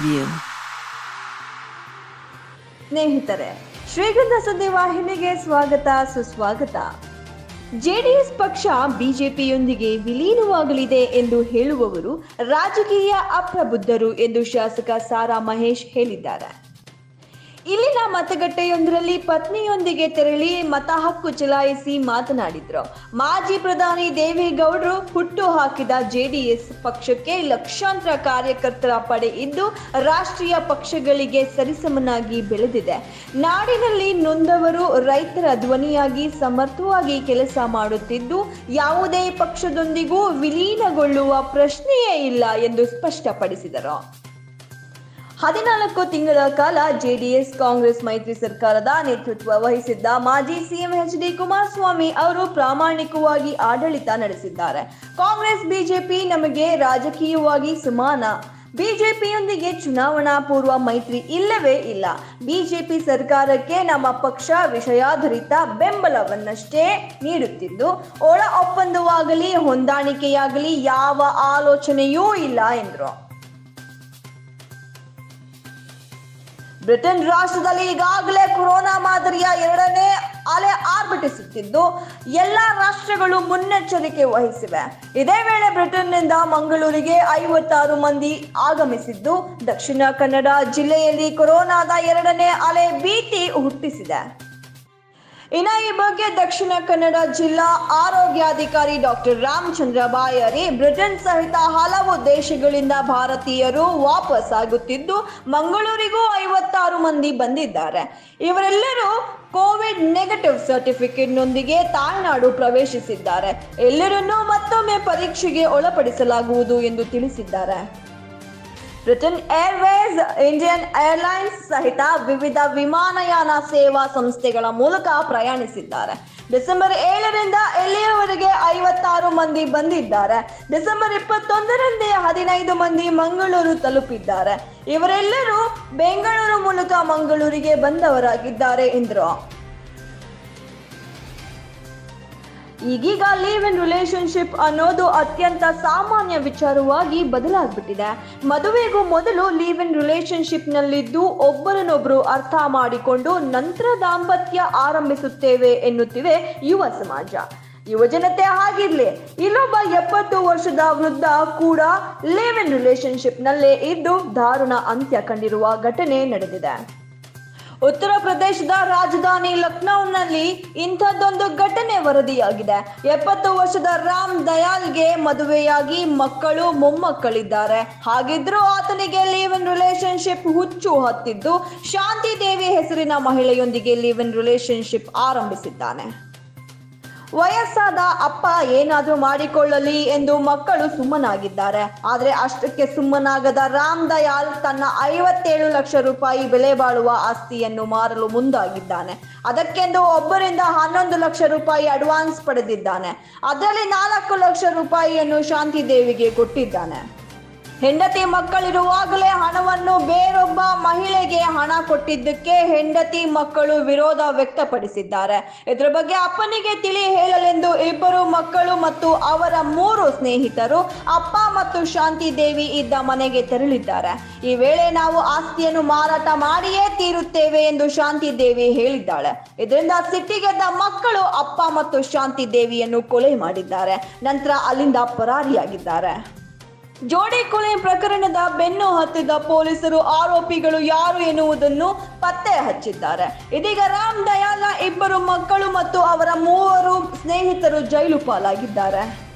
preview. ಸ್ನೇಹಿತರೆ ಶ್ರೀಗಂಧ ಸುದ್ದಿ ವಾಹಿನಿಗೆ ಸ್ವಾಗತ ಸುಸ್ವಾಗತ ಜೆಡಿಎಸ್ ಪಕ್ಷ ಬಿಜೆಪಿಯೊಂದಿಗೆ ವಿಲೀನವಾಗಲಿದೆ ಎಂದು ಹೇಳುವವರು ರಾಜಕೀಯ ಅಪ್ರಬುದ್ಧರು ಎಂದು ಶಾಸಕ ಸಾರಾ ಮಹೇಶ್ ಹೇಳಿದ್ದಾರೆ ಇಲ್ಲಿನ ಮತಗಟ್ಟೆಯೊಂದರಲ್ಲಿ ಪತ್ನಿಯೊಂದಿಗೆ ತೆರಳಿ ಮತ ಹಕ್ಕು ಚಲಾಯಿಸಿ ಮಾತನಾಡಿದ್ರು ಮಾಜಿ ಪ್ರಧಾನಿ ದೇವೇಗೌಡರು ಹುಟ್ಟು ಹಾಕಿದ ಜೆಡಿಎಸ್ ಪಕ್ಷಕ್ಕೆ ಲಕ್ಷಾಂತರ ಕಾರ್ಯಕರ್ತರ ಪಡೆ ಇದ್ದು ರಾಷ್ಟ್ರೀಯ ಪಕ್ಷಗಳಿಗೆ ಸರಿಸಮನಾಗಿ ಬೆಳೆದಿದೆ ನಾಡಿನಲ್ಲಿ ನೊಂದವರು ರೈತರ ಧ್ವನಿಯಾಗಿ ಸಮರ್ಥವಾಗಿ ಕೆಲಸ ಮಾಡುತ್ತಿದ್ದು ಯಾವುದೇ ಪಕ್ಷದೊಂದಿಗೂ ವಿಲೀನಗೊಳ್ಳುವ ಪ್ರಶ್ನೆಯೇ ಇಲ್ಲ ಎಂದು ಸ್ಪಷ್ಟಪಡಿಸಿದರು ಹದಿನಾಲ್ಕು ತಿಂಗಳ ಕಾಲ ಜೆಡಿಎಸ್ ಕಾಂಗ್ರೆಸ್ ಮೈತ್ರಿ ಸರ್ಕಾರದ ನೇತೃತ್ವ ವಹಿಸಿದ್ದ ಮಾಜಿ ಸಿಎಂ ಎಚ್ ಡಿ ಕುಮಾರಸ್ವಾಮಿ ಅವರು ಪ್ರಾಮಾಣಿಕವಾಗಿ ಆಡಳಿತ ನಡೆಸಿದ್ದಾರೆ ಕಾಂಗ್ರೆಸ್ ಬಿಜೆಪಿ ನಮಗೆ ರಾಜಕೀಯವಾಗಿ ಸಮಾನ ಬಿಜೆಪಿಯೊಂದಿಗೆ ಚುನಾವಣಾ ಪೂರ್ವ ಮೈತ್ರಿ ಇಲ್ಲವೇ ಇಲ್ಲ ಬಿಜೆಪಿ ಸರ್ಕಾರಕ್ಕೆ ನಮ್ಮ ಪಕ್ಷ ವಿಷಯಾಧಾರಿತ ಬೆಂಬಲವನ್ನಷ್ಟೇ ನೀಡುತ್ತಿದ್ದು ಒಳ ಒಪ್ಪಂದವಾಗಲಿ ಹೊಂದಾಣಿಕೆಯಾಗಲಿ ಯಾವ ಆಲೋಚನೆಯೂ ಇಲ್ಲ ಎಂದರು ಬ್ರಿಟನ್ ರಾಷ್ಟ್ರದಲ್ಲಿ ಈಗಾಗಲೇ ಕೊರೋನಾ ಮಾದರಿಯ ಎರಡನೇ ಅಲೆ ಆರ್ಭಟಿಸುತ್ತಿದ್ದು ಎಲ್ಲ ರಾಷ್ಟ್ರಗಳು ಮುನ್ನೆಚ್ಚರಿಕೆ ವಹಿಸಿವೆ ಇದೇ ವೇಳೆ ಬ್ರಿಟನ್ನಿಂದ ಮಂಗಳೂರಿಗೆ ಐವತ್ತಾರು ಮಂದಿ ಆಗಮಿಸಿದ್ದು ದಕ್ಷಿಣ ಕನ್ನಡ ಜಿಲ್ಲೆಯಲ್ಲಿ ಕೊರೋನಾದ ಎರಡನೇ ಅಲೆ ಭೀತಿ ಹುಟ್ಟಿಸಿದೆ ಇನ್ನು ಈ ಬಗ್ಗೆ ದಕ್ಷಿಣ ಕನ್ನಡ ಜಿಲ್ಲಾ ಆರೋಗ್ಯಾಧಿಕಾರಿ ಡಾಕ್ಟರ್ ರಾಮಚಂದ್ರ ಬಾಯರಿ ಬ್ರಿಟನ್ ಸಹಿತ ಹಲವು ದೇಶಗಳಿಂದ ಭಾರತೀಯರು ವಾಪಸ್ ಆಗುತ್ತಿದ್ದು ಮಂಗಳೂರಿಗೂ ಐವತ್ತಾರು ಮಂದಿ ಬಂದಿದ್ದಾರೆ ಇವರೆಲ್ಲರೂ ಕೋವಿಡ್ ನೆಗೆಟಿವ್ ಸರ್ಟಿಫಿಕೇಟ್ನೊಂದಿಗೆ ತಾಯ್ನಾಡು ಪ್ರವೇಶಿಸಿದ್ದಾರೆ ಎಲ್ಲರನ್ನೂ ಮತ್ತೊಮ್ಮೆ ಪರೀಕ್ಷೆಗೆ ಒಳಪಡಿಸಲಾಗುವುದು ಎಂದು ತಿಳಿಸಿದ್ದಾರೆ ಬ್ರಿಟನ್ ಏರ್ವೇಸ್ ಇಂಡಿಯನ್ ಏರ್ಲೈನ್ಸ್ ಸಹಿತ ವಿವಿಧ ವಿಮಾನಯಾನ ಸೇವಾ ಸಂಸ್ಥೆಗಳ ಮೂಲಕ ಪ್ರಯಾಣಿಸಿದ್ದಾರೆ ಡಿಸೆಂಬರ್ ಏಳರಿಂದ ಎಲ್ಲಿಯವರೆಗೆ ಐವತ್ತಾರು ಮಂದಿ ಬಂದಿದ್ದಾರೆ ಡಿಸೆಂಬರ್ ಇಪ್ಪತ್ತೊಂದರಂದೇ ಹದಿನೈದು ಮಂದಿ ಮಂಗಳೂರು ತಲುಪಿದ್ದಾರೆ ಇವರೆಲ್ಲರೂ ಬೆಂಗಳೂರು ಮೂಲಕ ಮಂಗಳೂರಿಗೆ ಬಂದವರಾಗಿದ್ದಾರೆ ಎಂದರು ಈಗೀಗ ಲೀವ್ ಇನ್ ರಿಲೇಶನ್ಶಿಪ್ ಅನ್ನೋದು ಅತ್ಯಂತ ಸಾಮಾನ್ಯ ವಿಚಾರವಾಗಿ ಬದಲಾಗ್ಬಿಟ್ಟಿದೆ ಮದುವೆಗೂ ಮೊದಲು ಲೀವ್ ಇನ್ ರಿಲೇಶನ್ಶಿಪ್ ನಲ್ಲಿದ್ದು ಒಬ್ಬರನ್ನೊಬ್ಬರು ಅರ್ಥ ಮಾಡಿಕೊಂಡು ನಂತರ ದಾಂಪತ್ಯ ಆರಂಭಿಸುತ್ತೇವೆ ಎನ್ನುತ್ತಿವೆ ಯುವ ಸಮಾಜ ಯುವಜನತೆ ಹಾಗಿರ್ಲಿ ಇಲ್ಲೊಬ್ಬ ಎಪ್ಪತ್ತು ವರ್ಷದ ವೃದ್ಧ ಕೂಡ ಲಿವ್ ಇನ್ ರಿಲೇಶನ್ಶಿಪ್ ನಲ್ಲೇ ಇದ್ದು ದಾರುಣ ಅಂತ್ಯ ಕಂಡಿರುವ ಘಟನೆ ನಡೆದಿದೆ ಉತ್ತರ ಪ್ರದೇಶದ ರಾಜಧಾನಿ ಲಕ್ನೌನಲ್ಲಿ ಇಂಥದ್ದೊಂದು ಘಟನೆ ವರದಿಯಾಗಿದೆ ಎಪ್ಪತ್ತು ವರ್ಷದ ರಾಮ್ ದಯಾಲ್ಗೆ ಮದುವೆಯಾಗಿ ಮಕ್ಕಳು ಮೊಮ್ಮಕ್ಕಳಿದ್ದಾರೆ ಹಾಗಿದ್ರೂ ಆತನಿಗೆ ಲಿವ್ ಇನ್ ರಿಲೇಶನ್ಶಿಪ್ ಹುಚ್ಚು ಹತ್ತಿದ್ದು ಶಾಂತಿ ದೇವಿ ಹೆಸರಿನ ಮಹಿಳೆಯೊಂದಿಗೆ ಲಿವ್ ಇನ್ ರಿಲೇಶನ್ಶಿಪ್ ಆರಂಭಿಸಿದ್ದಾನೆ ವಯಸ್ಸಾದ ಅಪ್ಪ ಏನಾದ್ರೂ ಮಾಡಿಕೊಳ್ಳಲಿ ಎಂದು ಮಕ್ಕಳು ಸುಮ್ಮನಾಗಿದ್ದಾರೆ ಆದ್ರೆ ಅಷ್ಟಕ್ಕೆ ಸುಮ್ಮನಾಗದ ರಾಮ್ ದಯಾಲ್ ತನ್ನ ಐವತ್ತೇಳು ಲಕ್ಷ ರೂಪಾಯಿ ಬೆಲೆ ಬಾಳುವ ಆಸ್ತಿಯನ್ನು ಮಾರಲು ಮುಂದಾಗಿದ್ದಾನೆ ಅದಕ್ಕೆಂದು ಒಬ್ಬರಿಂದ ಹನ್ನೊಂದು ಲಕ್ಷ ರೂಪಾಯಿ ಅಡ್ವಾನ್ಸ್ ಪಡೆದಿದ್ದಾನೆ ಅದರಲ್ಲಿ ನಾಲ್ಕು ಲಕ್ಷ ರೂಪಾಯಿಯನ್ನು ಶಾಂತಿ ದೇವಿಗೆ ಕೊಟ್ಟಿದ್ದಾನೆ ಹೆಂಡತಿ ಮಕ್ಕಳಿರುವಾಗಲೇ ಹಣವನ್ನು ಬೇರೊಬ್ಬ ಮಹಿಳೆಗೆ ಹಣ ಕೊಟ್ಟಿದ್ದಕ್ಕೆ ಹೆಂಡತಿ ಮಕ್ಕಳು ವಿರೋಧ ವ್ಯಕ್ತಪಡಿಸಿದ್ದಾರೆ ಇದರ ಬಗ್ಗೆ ಅಪ್ಪನಿಗೆ ತಿಳಿ ಹೇಳಲೆಂದು ಇಬ್ಬರು ಮಕ್ಕಳು ಮತ್ತು ಅವರ ಮೂರು ಸ್ನೇಹಿತರು ಅಪ್ಪ ಮತ್ತು ಶಾಂತಿ ದೇವಿ ಇದ್ದ ಮನೆಗೆ ತೆರಳಿದ್ದಾರೆ ಈ ವೇಳೆ ನಾವು ಆಸ್ತಿಯನ್ನು ಮಾರಾಟ ಮಾಡಿಯೇ ತೀರುತ್ತೇವೆ ಎಂದು ಶಾಂತಿ ದೇವಿ ಹೇಳಿದ್ದಾಳೆ ಇದರಿಂದ ಸಿಟ್ಟಿಗೆದ್ದ ಮಕ್ಕಳು ಅಪ್ಪ ಮತ್ತು ಶಾಂತಿ ದೇವಿಯನ್ನು ಕೊಲೆ ಮಾಡಿದ್ದಾರೆ ನಂತರ ಅಲ್ಲಿಂದ ಪರಾರಿಯಾಗಿದ್ದಾರೆ ಜೋಡಿ ಕೊಲೆ ಪ್ರಕರಣದ ಬೆನ್ನು ಹತ್ತಿದ ಪೊಲೀಸರು ಆರೋಪಿಗಳು ಯಾರು ಎನ್ನುವುದನ್ನು ಪತ್ತೆ ಹಚ್ಚಿದ್ದಾರೆ ಇದೀಗ ರಾಮ್ ದಯಾಲ್ನ ಇಬ್ಬರು ಮಕ್ಕಳು ಮತ್ತು ಅವರ ಮೂವರು ಸ್ನೇಹಿತರು ಜೈಲು ಪಾಲಾಗಿದ್ದಾರೆ